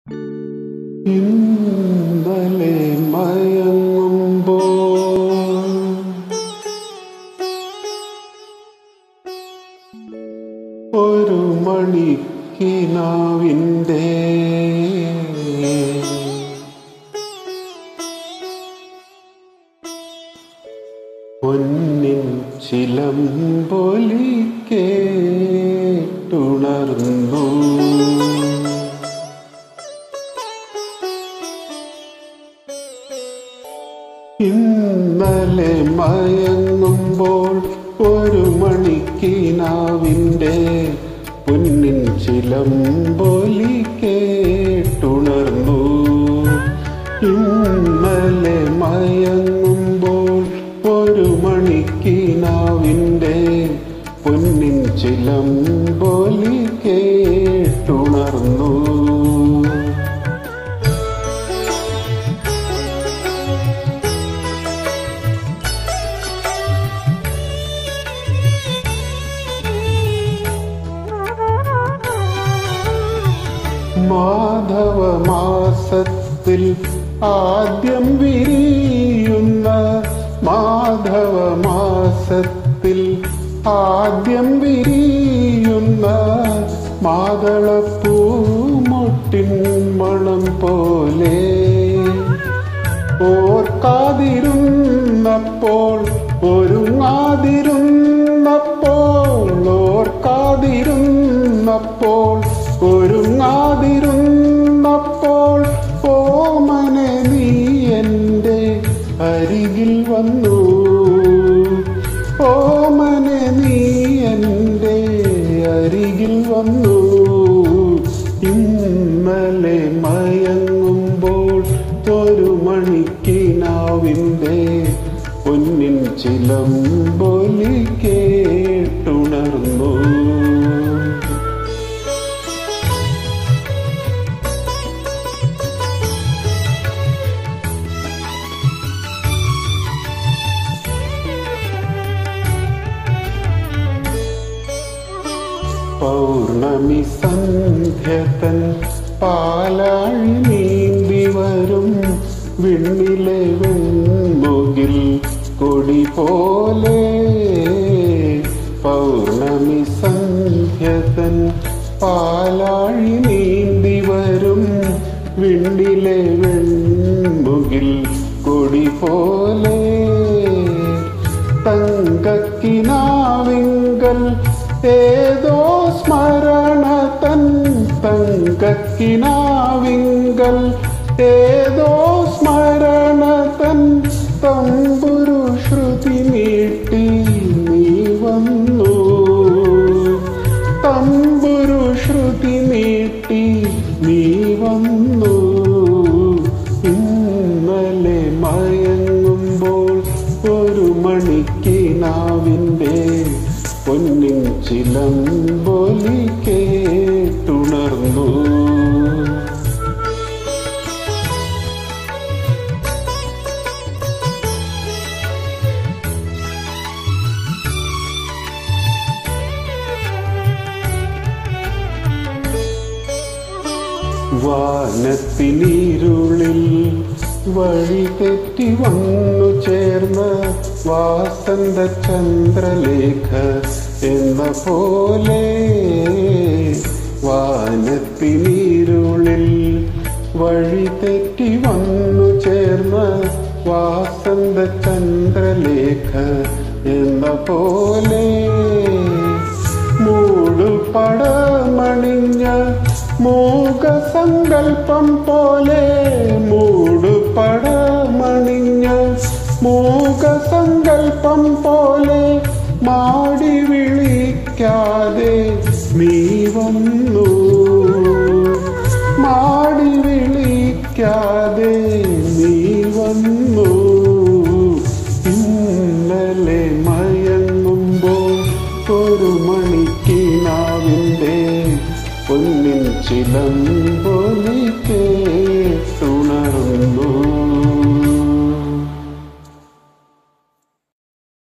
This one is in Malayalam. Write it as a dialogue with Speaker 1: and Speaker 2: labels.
Speaker 1: ഇന്നലെ മയങ്ങുമ്പോൾ ഒരു മണിക്കിനാവിൻ്റെ പൊന്നിൻ ചിലമ്പൊലി കേട്ടുണർന്നു ഇന്നലെ മയങ്ങുമ്പോൾ ഒരു മണിക്കിനാവിൻ്റെ പൊന്നിൻ ചിലമ്പൊലി കേട്ടുണർന്നു ഇന്നലെ മയങ്ങുമ്പോൾ ഒരു മണിക്കിനാവിൻ്റെ പൊന്നിൻ ചിലമ്പൊലി കേട്ടുണർന്നു മാധവ മാസത്തിൽ ആദ്യം വിരിയുന്ന മാധവ മാസത്തിൽ ആദ്യം വിരിയുന്ന മാതളപ്പൂമൊട്ടിൻ മണം പോലെ ഓർക്കാതിരുന്നപ്പോൾ ഒരുങ്ങാതിരുന്നപ്പോൾ ഓർക്കാതിരുന്നപ്പോൾ ഒരുങ്ങാതിരുന്നപ്പോൾ ഓമനെ നീ എൻ്റെ അരികിൽ വന്നു ഓമനെ നീ എൻ്റെ അരികിൽ വന്നു ഇന്നലെ മയങ്ങുമ്പോൾ ഒരു മണിക്കിനാവിൻ്റെ പൊന്നിൻ ചിലമ്പൊലി കേട്ടുണർന്നു പൗർണമി സന്ധ്യതൻ പാലാഴി നീന്തി വരും വിണ്ണിലെ വെൺമുകിൽ കൊടി പോലെ പൗർണമി സന്ധ്യതൻ പാലാഴി നീന്തി വരും വിണ്ണിലെ വെൺമുകിൽ കൊടി പോലെ തങ്കക്കിനാവിങ്കൽ ഏതോ സ്മരണ തൻ തങ്കക്കിനാവിങ്കൽ ഏതോ സ്മരണ തൻ തമ്പുരു ശ്രുതി നീട്ടി നീ വന്നു തമ്പുരു ശ്രുതി നീട്ടി നീ വന്നു ഇന്നലെ മയങ്ങുമ്പോൾ ഒരു മണിക്കിനാവിൻ്റെ പൊന്നിൻ ചിലമ്പൊലി കേട്ടുണർന്നു വാനത്തിനീരുളിൽ വഴി തെറ്റി വന്നു ചേർന്ന വാസന്ത ചന്ദ്രലേഖ എന്ന പോലെ വാനത്തിനീരുളിൽ വഴി തെറ്റി വന്നു ചേർന്ന വാസന്ത ചന്ദ്രലേഖ എന്ന പോലെ മൂടുപടമണിഞ്ഞ മൂകസങ്കൽപ്പം പോലെ മൂടുപടമണിഞ്ഞ മൂകസങ്കൽപ്പം പോലെ മാടി വിളിക്കാതെ നീ വന്നു മാടി വിളിക്കാതെ നീ വന്നു ഇന്നലെ മയങ്ങുമ്പോൾ ഒരു മണിക്കിനാവിൻ്റെ പൊന്നിൻ ചിലമ്പൊലി